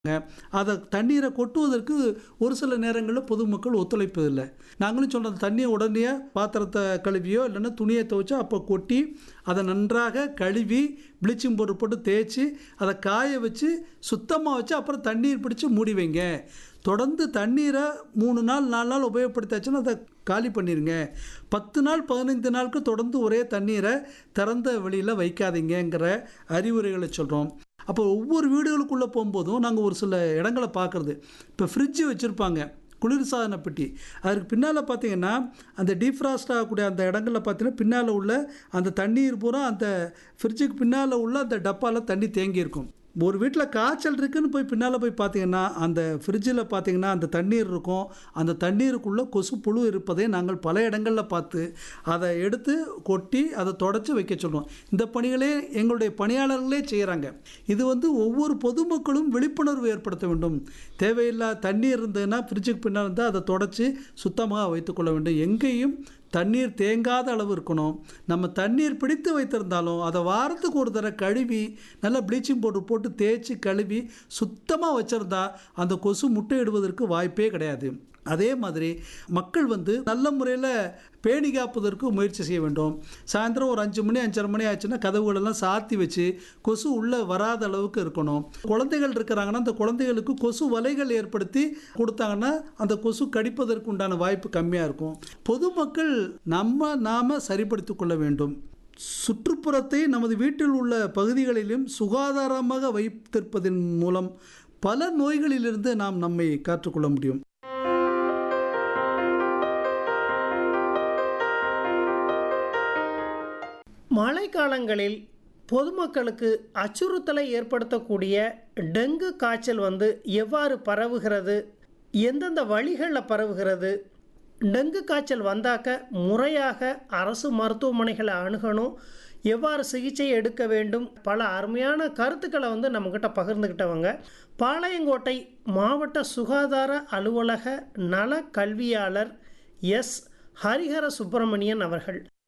அதை தண்ணீரை கொட்டுவதற்கு ஒரு சில நேரங்களில் பொதுமக்கள் ஒத்துழைப்பதில்லை நாங்களும் சொல்கிறோம் தண்ணியை உடனே பாத்திரத்தை கழுவியோ இல்லைன்னா துணியை துவைச்சோ அப்போ கொட்டி அதை நன்றாக கழுவி ப்ளீச்சிங் பவுடர் போட்டு தேய்ச்சி அதை காய வச்சு சுத்தமாக வச்சு அப்புறம் தண்ணீர் பிடிச்சி மூடி வைங்க தொடர்ந்து தண்ணீரை மூணு நாள் நாலு நாள் உபயோகப்படுத்தாச்சுன்னா அதை காலி பண்ணிடுங்க பத்து நாள் பதினைந்து நாளுக்கு தொடர்ந்து ஒரே தண்ணீரை திறந்த வெளியில் வைக்காதீங்கங்கிற அறிவுரைகளை சொல்கிறோம் அப்போ ஒவ்வொரு வீடுகளுக்குள்ளே போகும்போதும் நாங்கள் ஒரு சில இடங்களை பார்க்குறது இப்போ ஃப்ரிட்ஜு வச்சுருப்பாங்க குளிர்சாதன பெட்டி அதுக்கு பின்னால் பார்த்தீங்கன்னா அந்த டீஃப்ராஸ்ட் ஆகக்கூடிய அந்த இடங்களில் பார்த்தீங்கன்னா பின்னால் உள்ள அந்த தண்ணீர் பூரா அந்த ஃப்ரிட்ஜுக்கு பின்னால் உள்ள அந்த டப்பாவில் தண்ணி தேங்கியிருக்கும் ஒரு வீட்டில் காய்ச்சல் இருக்குன்னு போய் பின்னால் போய் பார்த்தீங்கன்னா அந்த ஃப்ரிட்ஜில் பார்த்தீங்கன்னா அந்த தண்ணீர் இருக்கும் அந்த தண்ணீருக்குள்ளே கொசு புழு இருப்பதை நாங்கள் பல இடங்களில் பார்த்து அதை எடுத்து கொட்டி அதை தொடச்சி வைக்க சொல்கிறோம் இந்த பணிகளே எங்களுடைய பணியாளர்களே செய்கிறாங்க இது வந்து ஒவ்வொரு பொதுமக்களும் விழிப்புணர்வு ஏற்படுத்த வேண்டும் தேவையில்லா தண்ணீர் இருந்ததுன்னா ஃப்ரிட்ஜுக்கு பின்னால் இருந்தால் அதை தொடச்சி சுத்தமாக வைத்துக்கொள்ள வேண்டும் எங்கேயும் தண்ணீர் தேங்காத அளவு இருக்கணும் நம்ம தண்ணீர் பிடித்து வைத்திருந்தாலும் அதை வாரத்துக்கு ஒரு தடவை கழுவி நல்லா ப்ளீச்சிங் பவுடர் போட்டு தேய்ச்சி கழுவி சுத்தமாக வச்சுருந்தா அந்த கொசு முட்டையிடுவதற்கு வாய்ப்பே கிடையாது அதே மாதிரி மக்கள் வந்து நல்ல முறையில் பேணி காப்பதற்கு முயற்சி செய்ய வேண்டும் சாயந்தரம் ஒரு அஞ்சு மணி அஞ்சரை மணி ஆச்சுன்னா கதவுகளெல்லாம் சாத்தி வச்சு கொசு உள்ளே வராத அளவுக்கு இருக்கணும் குழந்தைகள் இருக்கிறாங்கன்னா அந்த குழந்தைகளுக்கு கொசு வலைகள் ஏற்படுத்தி கொடுத்தாங்கன்னா அந்த கொசு கடிப்பதற்கு உண்டான வாய்ப்பு கம்மியாக இருக்கும் பொதுமக்கள் நம்ம நாம் சரிப்படுத்தி கொள்ள வேண்டும் சுற்றுப்புறத்தை நமது வீட்டில் உள்ள பகுதிகளிலும் சுகாதாரமாக வைத்திருப்பதன் மூலம் பல நோய்களிலிருந்து நாம் நம்மை காற்றுக்கொள்ள முடியும் மழைக்காலங்களில் பொதுமக்களுக்கு அச்சுறுத்தலை ஏற்படுத்தக்கூடிய டெங்கு காய்ச்சல் வந்து எவ்வாறு பரவுகிறது எந்தெந்த வழிகளில் பரவுகிறது டெங்கு காய்ச்சல் வந்தாக்க முறையாக அரசு மருத்துவமனைகளை அணுகணும் எவ்வாறு சிகிச்சை எடுக்க வேண்டும் பல அருமையான கருத்துக்களை வந்து நம்மக்கிட்ட பகிர்ந்துக்கிட்டவங்க பாளையங்கோட்டை மாவட்ட சுகாதார அலுவலக நல கல்வியாளர் எஸ் ஹரிஹர சுப்பிரமணியன் அவர்கள்